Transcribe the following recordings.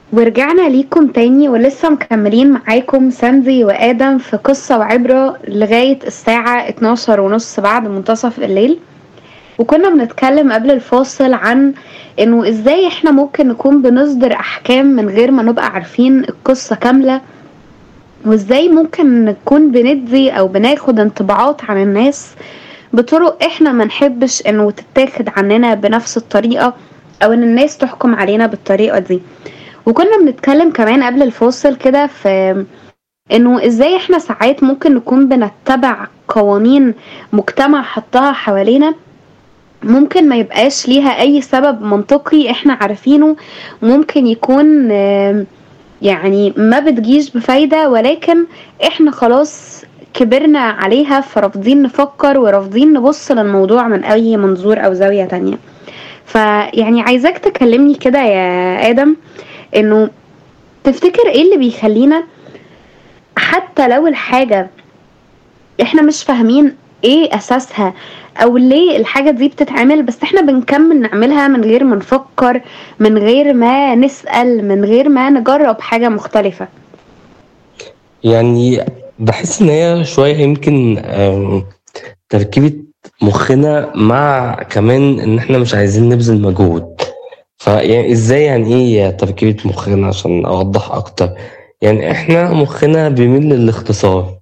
ورجعنا ليكم تاني ولسه مكملين معاكم ساندي وآدم في قصة وعبرة لغاية الساعة 12 ونص بعد منتصف الليل وكنا بنتكلم قبل الفاصل عن انه ازاي احنا ممكن نكون بنصدر احكام من غير ما نبقى عارفين القصة كاملة وازاي ممكن نكون بندي او بناخد انطباعات عن الناس بطرق احنا ما نحبش انه تتاخد عننا بنفس الطريقة او ان الناس تحكم علينا بالطريقة دي وكنا بنتكلم كمان قبل الفاصل كده في انه ازاي احنا ساعات ممكن نكون بنتبع قوانين مجتمع حطها حوالينا ممكن ما يبقاش ليها اي سبب منطقي احنا عارفينه ممكن يكون آه، يعني ما بتجيش بفايدة ولكن احنا خلاص كبرنا عليها فرافضين نفكر ورافضين نبص للموضوع من اي منظور او زاوية تانية فيعني عايزاك تكلمني كده يا ادم انه تفتكر ايه اللي بيخلينا حتى لو الحاجة احنا مش فاهمين ايه اساسها او ليه الحاجة دي بتتعمل بس احنا بنكمل نعملها من غير ما نفكر من غير ما نسأل من غير ما نجرب حاجة مختلفة يعني بحس ان هي شوية يمكن آم، تركيبة مخنا مع كمان ان احنا مش عايزين نبذل مجهود فيعني ازاي يعني ايه تركيبة مخنا عشان اوضح اكتر يعني احنا مخنا بيميل للاختصار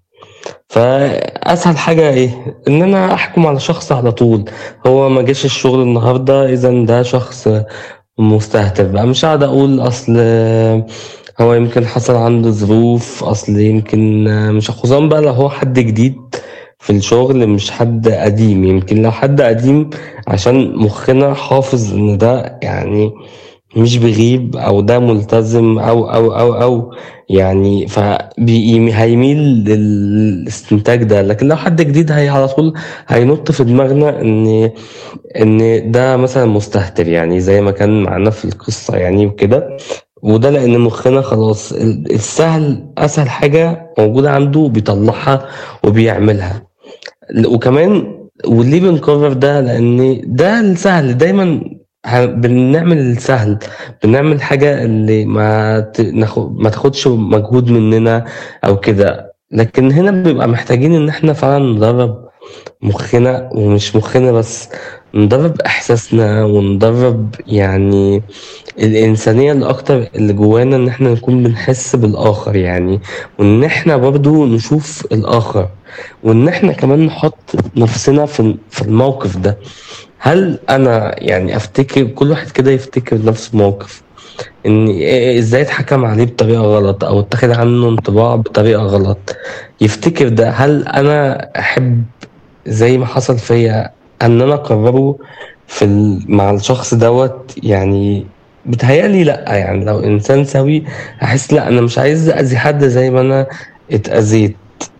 فاسهل حاجة ايه ان انا احكم على شخص على طول هو ما جاش الشغل النهاردة اذا ده شخص مستهتر بقى مش قاعد اقول اصل هو يمكن حصل عنده ظروف اصل يمكن مش خصوصا بقى لو هو حد جديد في الشغل مش حد قديم يمكن لو حد قديم عشان مخنا حافظ ان ده يعني مش بيغيب او ده ملتزم او او او او يعني فهيميل للاستنتاج ده لكن لو حد جديد هي على طول هينط في دماغنا ان ان ده مثلا مستهتر يعني زي ما كان معانا في القصة يعني وكده وده لان مخنا خلاص ال- السهل اسهل حاجة موجودة عنده بيطلعها وبيعملها وكمان وليه بنكرر ده لان ده السهل دايما ه- بنعمل السهل بنعمل حاجة اللي ما ت- ناخد ما تاخدش مجهود مننا او كده لكن هنا بيبقى محتاجين ان احنا فعلا ندرب مخنا ومش مخنا بس ندرب احساسنا وندرب يعني الانسانيه الاكتر اللي جوانا ان احنا نكون بنحس بالاخر يعني وان احنا برضو نشوف الاخر وان احنا كمان نحط نفسنا في في الموقف ده هل انا يعني افتكر كل واحد كده يفتكر نفس الموقف ان إيه- ازاي اتحكم عليه بطريقه غلط او اتخذ عنه انطباع بطريقه غلط يفتكر ده هل انا احب زي ما حصل فيا ان انا اقرره في ال... مع الشخص دوت يعني بتهيألي لا يعني لو انسان سوي احس لا انا مش عايز اذي حد زي ما انا اتأذيت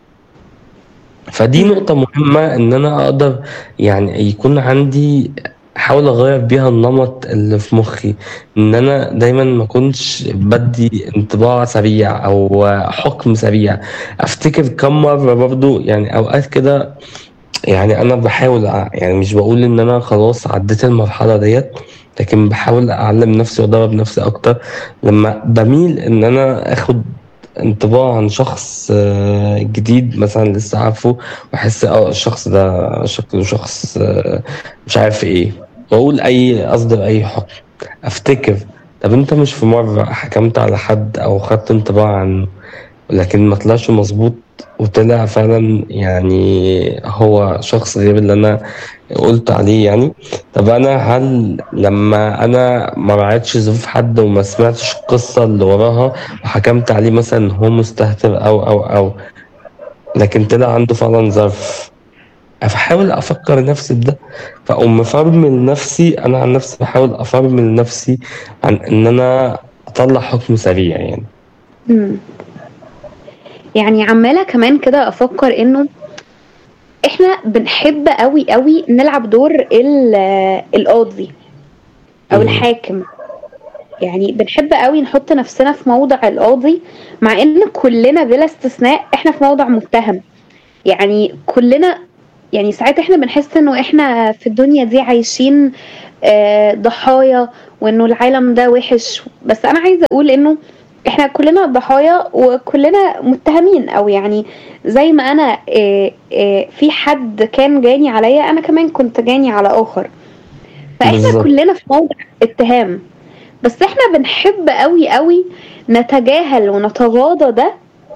فدي نقطة مهمة ان انا اقدر يعني يكون عندي احاول اغير بيها النمط اللي في مخي ان انا دايما ما اكونش بدي انطباع سريع او حكم سريع افتكر كم مرة برضو يعني اوقات كده يعني انا بحاول أع- يعني مش بقول ان انا خلاص عديت المرحله ديت لكن بحاول اعلم نفسي وادرب نفسي اكتر لما بميل ان انا اخد انطباع عن شخص آه، جديد مثلا لسه عارفه واحس اه الشخص ده شكله شخص آه، مش عارف ايه واقول اي اصدر اي حكم افتكر طب انت مش في مره حكمت على حد او خدت انطباع عنه لكن ما طلعش مظبوط وطلع فعلا يعني هو شخص غير اللي انا قلت عليه يعني طب انا هل لما انا ما راعيتش ظروف حد وما سمعتش القصة اللي وراها وحكمت عليه مثلا ان هو مستهتر او او او لكن طلع عنده فعلا ظرف احاول افكر نفسي بده فاقوم مفرمل نفسي انا عن نفسي بحاول افرمل نفسي عن ان انا اطلع حكم سريع يعني مم. يعني عمالة كمان كده افكر انه احنا بنحب قوي قوي نلعب دور ال- القاضي او مم. الحاكم يعني بنحب قوي نحط نفسنا في موضع القاضي مع ان كلنا بلا استثناء احنا في موضع متهم يعني كلنا يعني ساعات احنا بنحس انه احنا في الدنيا دي عايشين آه، ضحايا وانه العالم ده وحش بس انا عايزه اقول انه احنا كلنا ضحايا وكلنا متهمين او يعني زي ما انا آه، آه، في حد كان جاني عليا انا كمان كنت جاني على اخر فاحنا بالظبط كلنا في موضع اتهام بس احنا بنحب قوي قوي نتجاهل ونتغاضى ده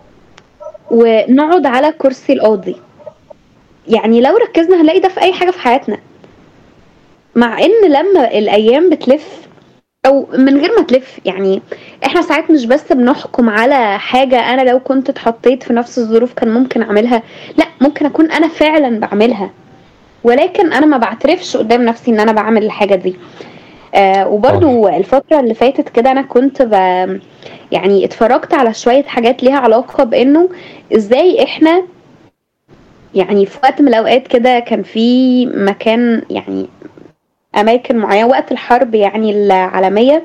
ونقعد على كرسي القاضي يعني لو ركزنا هنلاقي ده في اي حاجه في حياتنا مع ان لما الايام بتلف او من غير ما تلف يعني احنا ساعات مش بس بنحكم على حاجه انا لو كنت اتحطيت في نفس الظروف كان ممكن اعملها لا ممكن اكون انا فعلا بعملها ولكن انا ما بعترفش قدام نفسي ان انا بعمل الحاجه دي آه اه وبرضو الفتره اللي فاتت كده انا كنت ب... يعني اتفرجت على شويه حاجات ليها علاقه بانه ازاي احنا يعني في وقت من الاوقات كده كان في مكان يعني اماكن معينه وقت الحرب يعني العالميه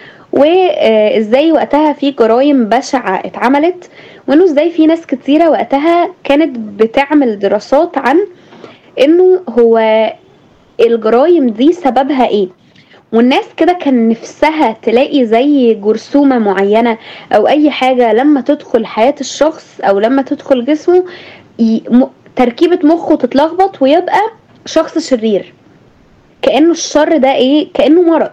وازاي وقتها في جرائم بشعه اتعملت وانه ازاي في ناس كتيره وقتها كانت بتعمل دراسات عن انه هو الجرائم دي سببها ايه والناس كده كان نفسها تلاقي زي جرثومة معينة أو أي حاجة لما تدخل حياة الشخص أو لما تدخل جسمه ي... م... تركيبة مخه تتلخبط ويبقى شخص شرير كأنه الشر ده إيه كأنه مرض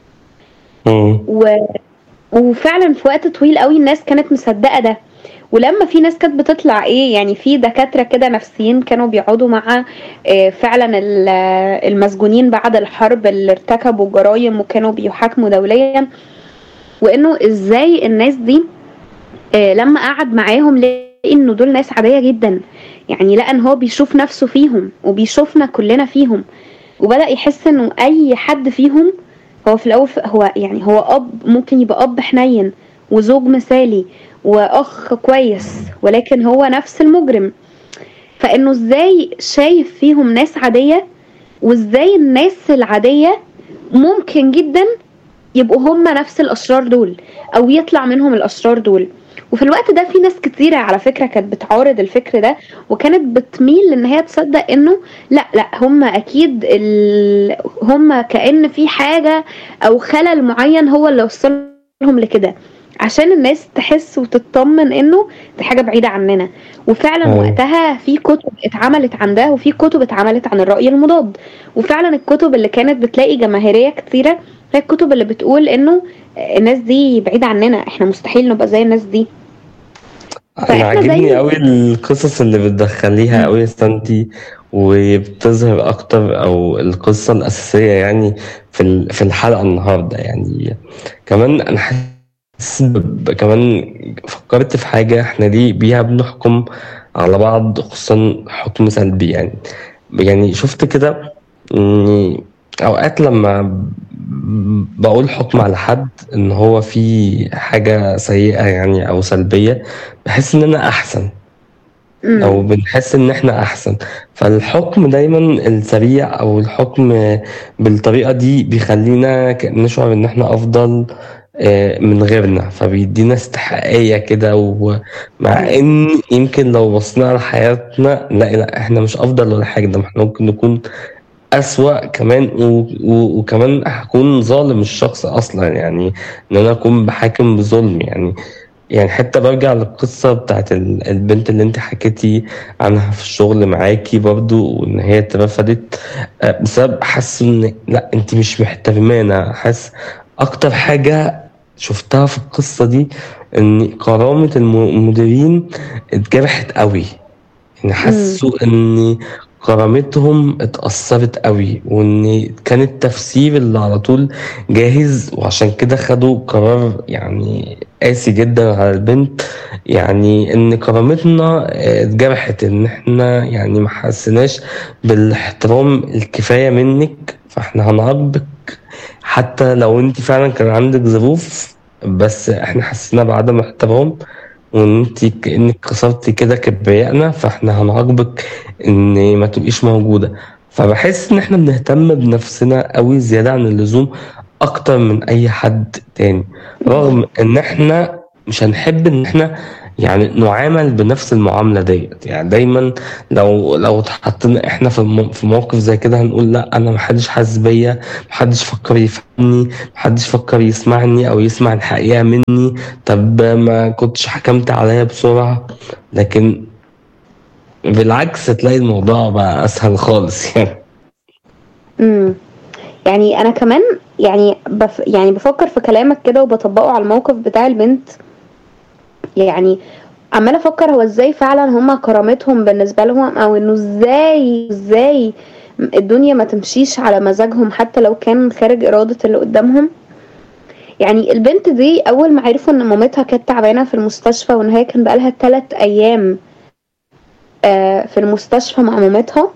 مم. و... وفعلا في وقت طويل قوي الناس كانت مصدقة ده ولما في ناس كانت بتطلع ايه يعني في دكاترة كده نفسيين كانوا بيقعدوا مع آه، فعلا ال- آه، المسجونين بعد الحرب اللي ارتكبوا جرائم وكانوا بيحاكموا دوليا وانه ازاي الناس دي آه، لما قعد معاهم لقى انه دول ناس عادية جدا يعني لقى ان هو بيشوف نفسه فيهم وبيشوفنا كلنا فيهم وبدأ يحس انه اي حد فيهم هو في الاول هو يعني هو اب ممكن يبقى اب حنين وزوج مثالي واخ كويس ولكن هو نفس المجرم فانه ازاي شايف فيهم ناس عادية وازاي الناس العادية ممكن جدا يبقوا هم نفس الاشرار دول او يطلع منهم الاشرار دول وفي الوقت ده في ناس كتيرة على فكرة كانت بتعارض الفكر ده وكانت بتميل ان هي تصدق انه لا لا هم اكيد ال... هم كأن في حاجة او خلل معين هو اللي وصلهم لكده عشان الناس تحس وتطمن انه دي حاجة بعيدة عننا وفعلا أيوة. وقتها في كتب اتعملت عن ده وفي كتب اتعملت عن الرأي المضاد وفعلا الكتب اللي كانت بتلاقي جماهيرية كتيرة هي الكتب اللي بتقول انه الناس دي بعيدة عننا احنا مستحيل نبقى زي الناس دي انا فاحنا عاجبني زي قوي القصص اللي بتدخليها مم. قوي يا سانتي وبتظهر اكتر او القصة الاساسية يعني في ال- في الحلقة النهاردة يعني كمان انا حاسس ب- كمان فكرت في حاجة احنا ليه بيها بنحكم على بعض خصوصا حكم سلبي يعني يعني شفت كده اني اوقات لما ب- بقول حكم على حد ان هو في حاجة سيئة يعني او سلبية بحس ان انا احسن او مم. بنحس ان احنا احسن فالحكم دايما السريع او الحكم بالطريقة دي بيخلينا ك- نشعر ان احنا افضل آه، من غيرنا فبيدينا استحقاقية كده ومع ايوه ان يمكن لو بصينا على حياتنا لا لا احنا مش افضل ولا حاجة ده احنا ممكن نكون أسوأ كمان و... و... وكمان هكون ظالم الشخص أصلا يعني إن أنا أكون بحاكم بظلم يعني يعني حتى برجع للقصة بتاعت ال- البنت اللي انت حكيتي عنها في الشغل معاكي برضو وإن هي اترفضت آه، بسبب حاسس إن لأ انت مش محترمانة حاسس أكتر حاجة شفتها في القصة دي إن كرامة الم- المديرين اتجرحت قوي يعني مم. حسوا ان كرامتهم اتأثرت قوي وان كان التفسير اللي على طول جاهز وعشان كده خدوا قرار يعني قاسي جدا على البنت يعني ان كرامتنا اه، اتجرحت ان احنا يعني ما حسيناش بالاحترام الكفاية منك فاحنا هنعاقبك حتى لو انت فعلا كان عندك ظروف بس احنا حسينا بعدم احترام وان انت كانك كسرتي كده كبريائنا فاحنا هنعاقبك ان ما تبقيش موجوده فبحس ان احنا بنهتم بنفسنا قوي زياده عن اللزوم اكتر من اي حد تاني رغم ان احنا مش هنحب ان احنا يعني نعامل بنفس المعاملة ديت يعني دايما لو لو اتحطينا احنا في الم- في موقف زي كده هنقول لا انا محدش حاسس بيا محدش فكر يفهمني محدش فكر يسمعني او يسمع الحقيقة مني طب ما كنتش حكمت عليا بسرعة لكن بالعكس تلاقي الموضوع بقى اسهل خالص يعني امم يعني انا كمان يعني بف يعني بفكر في كلامك كده وبطبقه على الموقف بتاع البنت يعني عماله افكر هو ازاي فعلا هما كرامتهم بالنسبه لهم او انه ازاي ازاي الدنيا ما تمشيش على مزاجهم حتى لو كان خارج اراده اللي قدامهم يعني البنت دي اول ما عرفوا ان مامتها كانت تعبانه في المستشفى وان هي كان بقالها ثلاث ايام آه، في المستشفى مع مامتها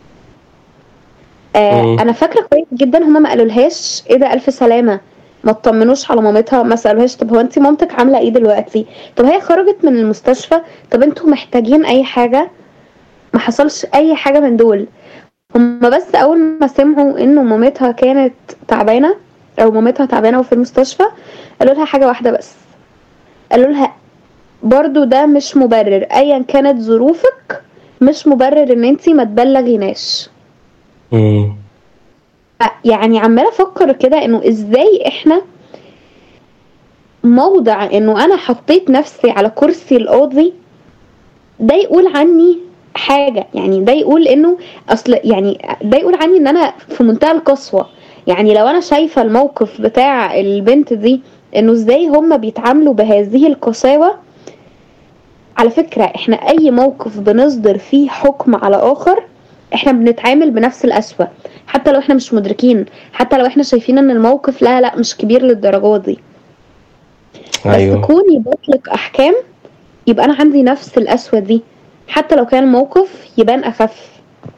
آه مم. انا فاكره كويس جدا هما ما قالولهاش ايه ده الف سلامه ما اطمنوش على مامتها ما سالوهاش طب هو انت مامتك عامله ايه دلوقتي طب هي خرجت من المستشفى طب انتوا محتاجين اي حاجه ما حصلش اي حاجه من دول هما بس اول ما سمعوا انه مامتها كانت تعبانه او مامتها تعبانه وفي المستشفى قالوا لها حاجه واحده بس قالوا لها برضو ده مش مبرر ايا كانت ظروفك مش مبرر ان انتي ما تبلغيناش مم. يعني عماله افكر كده انه ازاي احنا موضع انه انا حطيت نفسي على كرسي القاضي ده يقول عني حاجه يعني ده يقول انه اصل يعني ده يقول عني ان انا في منتهى القسوه يعني لو انا شايفه الموقف بتاع البنت دي انه ازاي هما بيتعاملوا بهذه القساوه على فكره احنا اي موقف بنصدر فيه حكم على اخر احنا بنتعامل بنفس القسوه حتى لو احنا مش مدركين حتى لو احنا شايفين ان الموقف لا لا مش كبير للدرجه دي بس ايوه كوني بطلق احكام يبقى انا عندي نفس القسوه دي حتى لو كان الموقف يبان اخف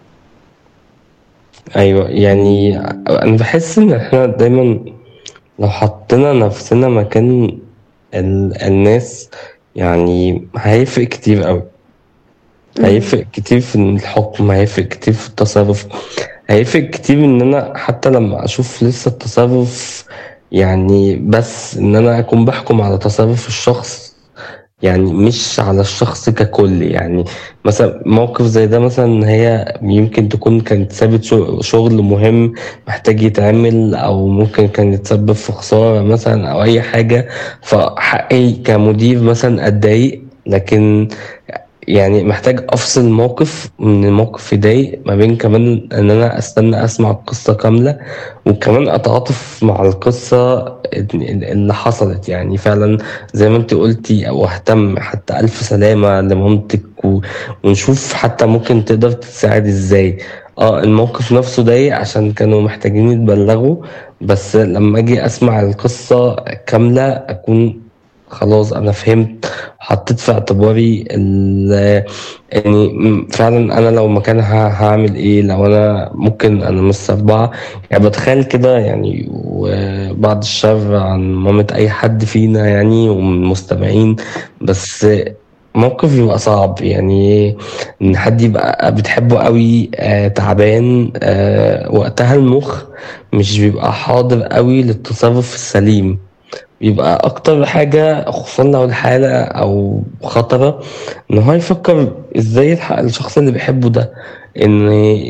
ايوه يعني انا بحس ان احنا دايما لو حطينا نفسنا مكان ال... الناس يعني هيفرق كتير قوي مم. هيفرق كتير في الحكم هيفرق كتير في التصرف هيفرق كتير ان انا حتى لما اشوف لسه التصرف يعني بس ان انا اكون بحكم على تصرف الشخص يعني مش على الشخص ككل يعني مثلا موقف زي ده مثلا هي يمكن تكون كانت سابت شغ- شغل مهم محتاج يتعمل او ممكن كان يتسبب في خسارة مثلا او اي حاجة فحقي كمدير مثلا اتضايق لكن يعني محتاج افصل موقف من الموقف يضايق ما بين كمان ان انا استنى اسمع القصة كاملة وكمان اتعاطف مع القصة اللي حصلت يعني فعلا زي ما انت قلتي او اهتم حتى الف سلامة لمامتك و... ونشوف حتى ممكن تقدر تساعد ازاي اه الموقف نفسه ضايق عشان كانوا محتاجين يتبلغوا بس لما اجي اسمع القصة كاملة اكون خلاص انا فهمت حطيت في اعتباري ال يعني م- فعلا انا لو مكانها هعمل ايه لو انا ممكن انا مش سبعة يعني بتخيل كده يعني وبعد الشر عن مامة اي حد فينا يعني ومن المستمعين بس موقف يبقى صعب يعني ان حد يبقى بتحبه قوي آه تعبان آه وقتها المخ مش بيبقى حاضر قوي للتصرف السليم بيبقى اكتر حاجة خصوصا لو الحالة او خطرة ان هو يفكر ازاي يلحق الشخص اللي بيحبه ده ان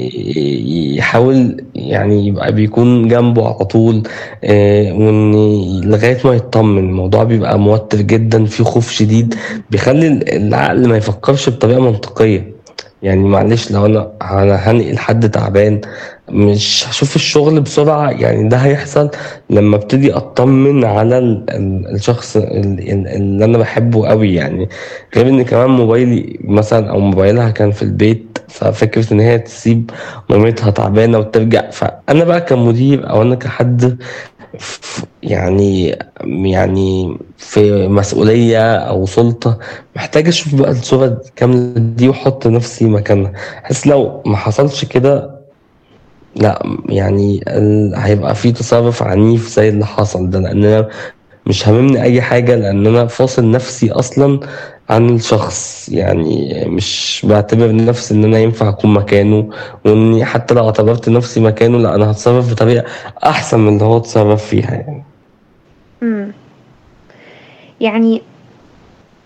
يحاول يعني يبقى بيكون جنبه على طول آه، وان لغاية ما يطمن الموضوع بيبقى موتر جدا في خوف شديد بيخلي العقل ما يفكرش بطريقة منطقية يعني معلش لو انا انا هنقل حد تعبان مش هشوف الشغل بسرعة يعني ده هيحصل لما ابتدي اطمن على ال- ال- الشخص ال- ال- اللي انا بحبه قوي يعني غير ان كمان موبايلي مثلا او موبايلها كان في البيت ففكرة ان هي تسيب مامتها تعبانة وترجع فانا بقى كمدير او انا كحد ف- يعني يعني في مسؤولية أو سلطة محتاج أشوف بقى الصورة الكاملة دي وأحط نفسي مكانها بحس لو ما حصلش كده لا يعني ال... هيبقى في تصرف عنيف زي اللي حصل ده لأن أنا مش هاممني أي حاجة لأن أنا فاصل نفسي أصلا عن الشخص يعني مش بعتبر نفسي إن أنا ينفع أكون مكانه وإني حتى لو اعتبرت نفسي مكانه لا أنا هتصرف بطريقة أحسن من اللي هو اتصرف فيها يعني مم. يعني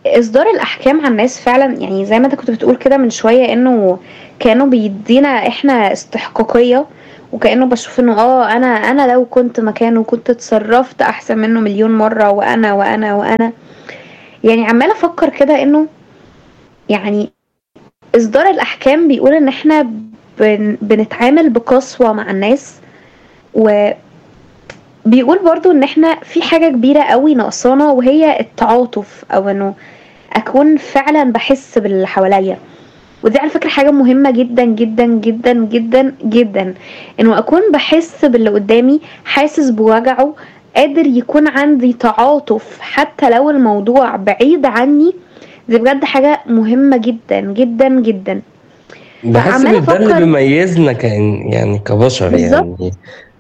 اصدار الاحكام على الناس فعلا يعني زي ما انت كنت بتقول كده من شويه انه كانوا بيدينا احنا استحقاقيه وكانه بشوف انه اه انا انا لو كنت مكانه كنت اتصرفت احسن منه مليون مره وانا وانا وانا يعني عماله افكر كده انه يعني اصدار الاحكام بيقول ان احنا بن بنتعامل بقسوه مع الناس و بيقول برضو ان احنا في حاجة كبيرة قوي ناقصانا وهي التعاطف او انه اكون فعلا بحس باللي حواليا ودي على فكرة حاجة مهمة جدا جدا جدا جدا جدا انه اكون بحس باللي قدامي حاسس بوجعه قادر يكون عندي تعاطف حتى لو الموضوع بعيد عني دي بجد حاجة مهمة جدا جدا جدا بحس فعمالة ان ده اللي افكر بيميزنا كإن يعني كبشر بالظبط يعني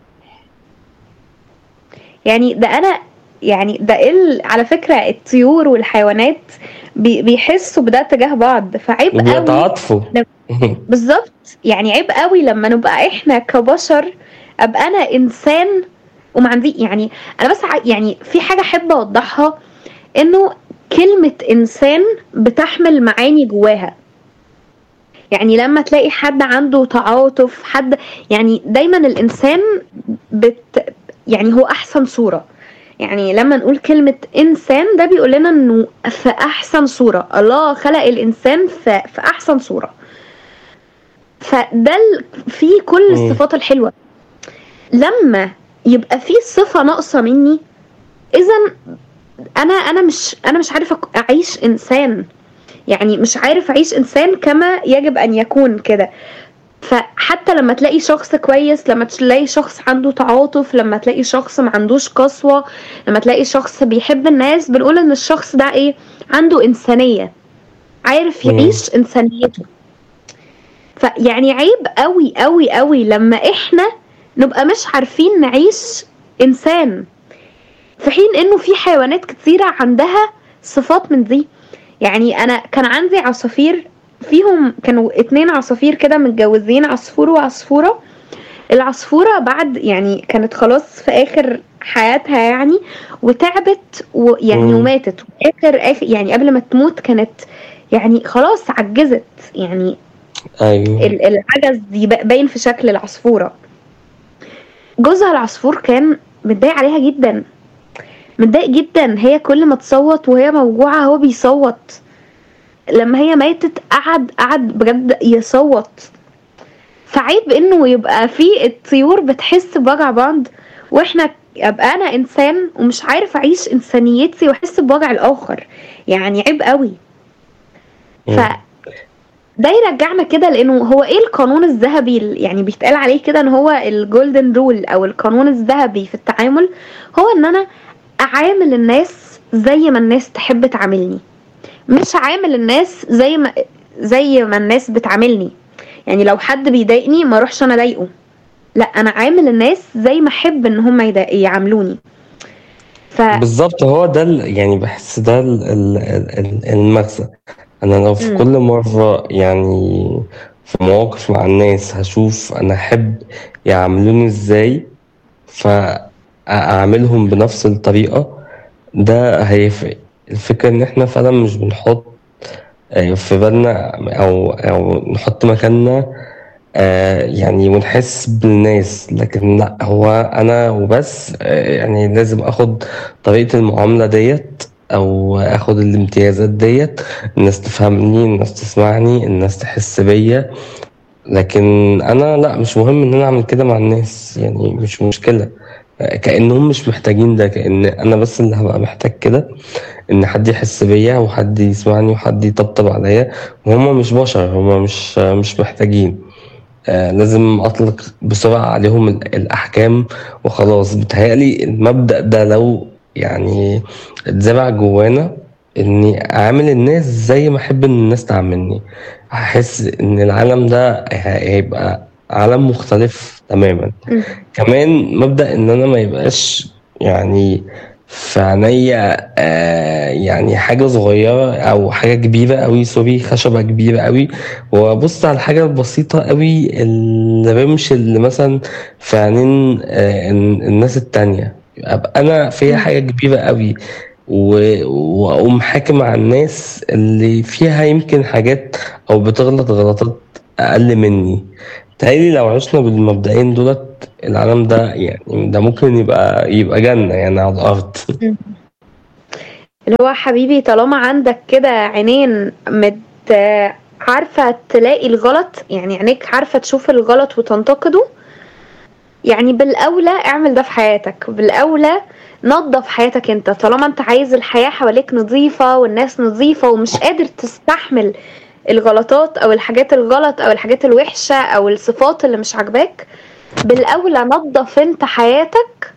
يعني ده انا يعني ده ال... على فكرة الطيور والحيوانات بي... بيحسوا بده تجاه بعض فعيب قوي وبيتعاطفوا لم- بالظبط يعني عيب قوي لما نبقى احنا كبشر ابقى انا انسان وما عندي يعني انا بس ع- يعني في حاجة احب اوضحها انه كلمة انسان بتحمل معاني جواها يعني لما تلاقي حد عنده تعاطف حد يعني دايما الانسان بت يعني هو احسن صورة يعني لما نقول كلمة انسان ده بيقول لنا انه في احسن صورة الله خلق الانسان في, في احسن صورة فده ال- فيه كل مم. الصفات الحلوة لما يبقى في صفة ناقصة مني اذا انا انا مش انا مش عارفة أك- اعيش انسان يعني مش عارف اعيش انسان كما يجب ان يكون كده فحتى لما تلاقي شخص كويس لما تلاقي شخص عنده تعاطف لما تلاقي شخص ما عندوش قسوة لما تلاقي شخص بيحب الناس بنقول ان الشخص ده ايه عنده انسانية عارف مم. يعيش انسانيته فيعني عيب قوي قوي قوي لما احنا نبقى مش عارفين نعيش انسان في حين انه في حيوانات كتيرة عندها صفات من دي يعني انا كان عندي عصافير فيهم كانوا اتنين عصافير كده متجوزين عصفور وعصفورة العصفورة بعد يعني كانت خلاص في اخر حياتها يعني وتعبت ويعني مم. وماتت اخر اخر يعني قبل ما تموت كانت يعني خلاص عجزت يعني ايوه ال- العجز دي با- باين في شكل العصفورة جوزها العصفور كان متضايق عليها جدا متضايق جدا هي كل ما تصوت وهي موجوعة هو بيصوت لما هي ماتت قعد قعد بجد يصوت فعيب انه يبقى في الطيور بتحس بوجع بعض واحنا ابقى انا انسان ومش عارف اعيش انسانيتي واحس بوجع الاخر يعني عيب قوي ف مم. ده يرجعنا كده لانه هو ايه القانون الذهبي ال- يعني بيتقال عليه كده ان هو الجولدن رول او القانون الذهبي في التعامل هو ان انا اعامل الناس زي ما الناس تحب تعاملني مش عامل الناس زي ما زي ما الناس بتعاملني يعني لو حد بيضايقني ما اروحش انا اضايقه لا انا عامل الناس زي ما احب ان هم يضايق- يعاملوني ف بالظبط هو ده ال- يعني بحس ده ال- ال- ال- المغزى انا لو في مم. كل مرة يعني في مواقف مع الناس هشوف انا احب يعاملوني ازاي فاعاملهم بنفس الطريقة ده هيفرق الفكرة ان احنا فعلا مش بنحط آه، في بالنا او او نحط مكاننا آه، يعني ونحس بالناس لكن لا هو انا وبس آه، يعني لازم اخد طريقة المعاملة ديت او اخد الامتيازات ديت الناس تفهمني الناس تسمعني الناس تحس بيا لكن انا لا مش مهم ان انا اعمل كده مع الناس يعني مش مشكلة آه، كأنهم مش محتاجين ده كأن انا بس اللي هبقى محتاج كده ان حد يحس بيا وحد يسمعني وحد يطبطب عليا وهم مش بشر هم مش مش محتاجين آه لازم اطلق بسرعة عليهم ال- الاحكام وخلاص بتهيألي المبدأ ده لو يعني اتزرع جوانا اني اعامل الناس زي ما احب ان الناس تعاملني هحس ان العالم ده ه- هيبقى عالم مختلف تماما مم. كمان مبدأ ان انا ما يبقاش يعني في عينيا آه يعني حاجة صغيرة أو حاجة كبيرة أوي سوري خشبة كبيرة أوي وأبص على الحاجة البسيطة أوي الرمش اللي مثلا في عينين آه الن- الناس التانية أبقى أنا فيا مم. حاجة كبيرة أوي و- واقوم حاكم على الناس اللي فيها يمكن حاجات او بتغلط غلطات اقل مني تهيألي لو عشنا بالمبدئين دولت العالم ده يعني ده ممكن يبقى يبقى جنة يعني على الأرض اللي هو حبيبي طالما عندك كده عينين مت عارفة تلاقي الغلط يعني عينيك عارفة تشوف الغلط وتنتقده يعني بالأولى اعمل ده في حياتك بالأولى نظف حياتك انت طالما انت عايز الحياة حواليك نظيفة والناس نظيفة ومش قادر تستحمل الغلطات او الحاجات الغلط او الحاجات الوحشة او الصفات اللي مش عاجباك بالأولى نظف انت حياتك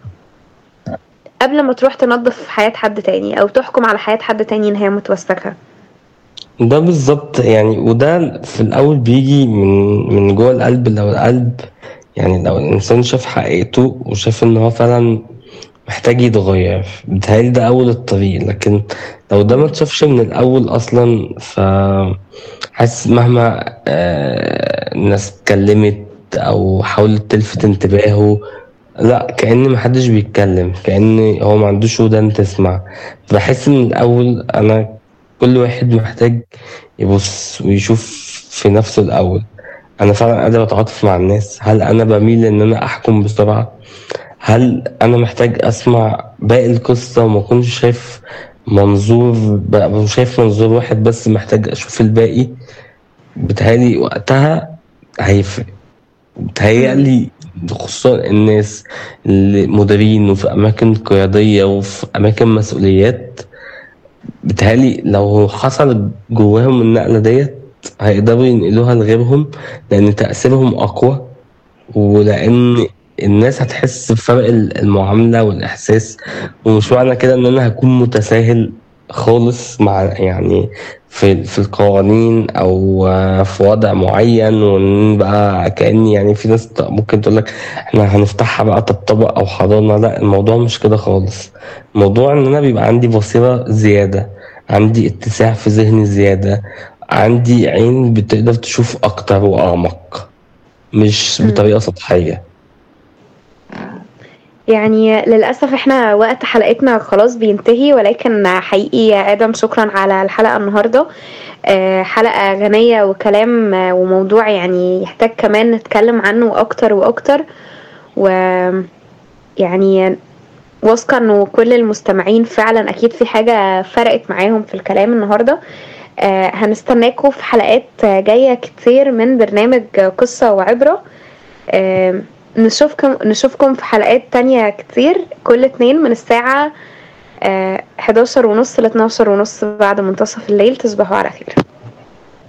قبل ما تروح تنظف حياة حد تاني او تحكم على حياة حد تاني ان هي متوسخة ده بالظبط يعني وده في الأول بيجي من من جوه القلب لو القلب يعني لو الإنسان شاف حقيقته وشاف إن هو فعلا محتاج يتغير بيتهيألي ده أول الطريق لكن لو ده ما اتشافش من الأول أصلا ف حاسس مهما آه، الناس اتكلمت أو حاولت تلفت انتباهه لا كأن محدش بيتكلم كأن هو ما عندوش ودان تسمع بحس من الأول أنا كل واحد محتاج يبص ويشوف في نفسه الأول أنا فعلا قادر أتعاطف مع الناس هل أنا بميل إن أنا أحكم بسرعة هل أنا محتاج أسمع باقي القصة وما أكونش شايف منظور بقى مش شايف منظور واحد بس محتاج أشوف الباقي بتهيألي وقتها هيفرق بتهيألي خصوصا الناس اللي مديرين وفي أماكن قيادية وفي أماكن مسؤوليات بتهيألي لو حصل جواهم النقلة ديت هيقدروا ينقلوها لغيرهم لأن تأثيرهم أقوى ولأن الناس هتحس بفرق المعاملة والإحساس ومش معنى كده إن أنا هكون متساهل خالص مع يعني في في القوانين او في وضع معين وان بقى كاني يعني في ناس ممكن تقول لك احنا هنفتحها بقى طبطبه او حضانه لا الموضوع مش كده خالص الموضوع ان انا بيبقى عندي بصيره زياده عندي اتساع في ذهني زياده عندي عين بتقدر تشوف اكتر واعمق مش بطريقه سطحيه يعني للأسف احنا وقت حلقتنا خلاص بينتهي ولكن حقيقي يا آدم شكرا على الحلقة النهاردة آه، حلقة غنية وكلام آه، وموضوع يعني يحتاج كمان نتكلم عنه أكتر وأكتر و يعني واثقة انه كل المستمعين فعلا اكيد في حاجة فرقت معاهم في الكلام النهاردة آه، هنستناكم في حلقات جاية كتير من برنامج قصة وعبرة آه، نشوفكم نشوفكم في حلقات تانية كتير كل اتنين من الساعة آه، 11 ونص ل 12 ونص بعد منتصف الليل تصبحوا على خير